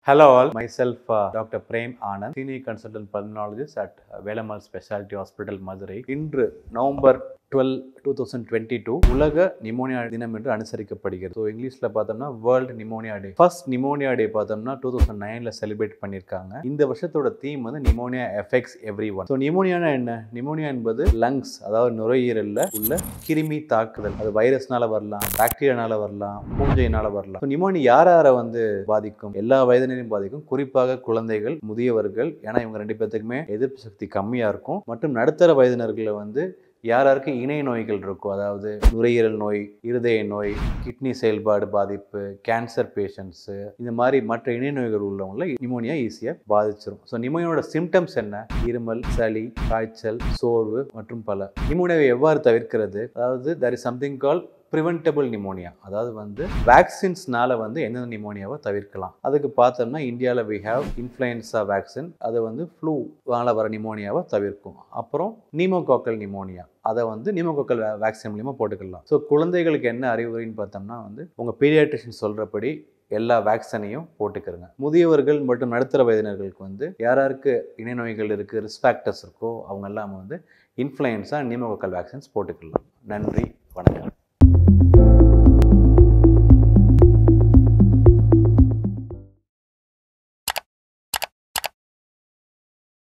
Hello all, myself uh, Dr. Prem Anand, Senior Consultant Pulmonologist at uh, Velamal Specialty Hospital, Madurai. இன்று November twelve two thousand twenty two உலக pneumonia தினம் என்று அனுசரிக்கப்படுகிறது so இங்கிலீஷில் பார்த்தோம்னா world pneumonia day first pneumonia day பார்த்தோம்னா two thousand நைனில் celebrate பண்ணியிருக்காங்க இந்த வருஷத்தோட தீம் வந்து pneumonia effects every one so நிமோனியானா என்ன நிமோனியா என்பது லங்ஸ் அதாவது நுரையீரலில் உள்ள கிருமி தாக்குதல் அது வைரஸ்னால வரலாம் பாக்டீரியானால வரலாம் பூஞ்சையினால வரலாம் ஸோ நிமோனியா யார் யாரை வந்து பாதிக்கும் எல்லா வயதினரையும் பாதிக்கும் குறிப்பாக குழந்தைகள் முதியவர்கள் ஏன்னா இவங்க ரெண்டு பேர்த்துக்குமே எதிர்ப்பு சக்தி கம்மியாக இருக்கும் மற்றும் நடுத்தர வயதினர்களை வந்து யார் யாருக்கு இணை நோய்கள் இருக்கோ அதாவது நுரையீரல் நோய் இருதய நோய் கிட்னி செயல்பாடு பாதிப்பு கேன்சர் பேஷண்ட்ஸு இந்த மாதிரி மற்ற இணை நோய்கள் உள்ளவங்கள நிமோனியா ஈஸியாக பாதிச்சிடும் ஸோ நிமோனியோட சிம்டம்ஸ் என்ன இருமல் சளி காய்ச்சல் சோர்வு மற்றும் பல நிமோனியாவை எவ்வாறு தவிர்க்கிறது அதாவது there is something call preventable pneumonia அதாவது வந்து வேக்சின்ஸ்னால வந்து எந்தெந்த நிமோனியாவை தவிர்க்கலாம் அதுக்கு பார்த்தோம்னா இந்தியாவில் வி ஹேவ் இன்ஃப்ளூயன்ஸா வேக்சின் அது வந்து ஃப்ளூவால் வர நிமோனியாவை தவிர்க்கும் அப்புறம் நீமோகாக்கல் நிமோனியா அதை வந்து நீமோகாக்கல் வேக்சின் மூலியமாக போட்டுக்கலாம் ஸோ குழந்தைகளுக்கு என்ன அறிவுரைன்னு பார்த்தோம்னா வந்து உங்கள் பீடியாட்ரிஷன் சொல்கிறபடி எல்லா வேக்சினையும் போட்டுக்கிறங்க முதியவர்கள் மற்றும் நடுத்தர வயதினர்களுக்கு வந்து யார் யாருக்கு இணை நோய்கள் இருக்குது ரிஸ்க் ஃபேக்டர்ஸ் இருக்கோ அவங்க எல்லாம் வந்து இன்ஃப்ளூயன்ஸாக நீமோகாக்கல் வேக்சின்ஸ் போட்டுக்கலாம் நன்றி வணக்கம்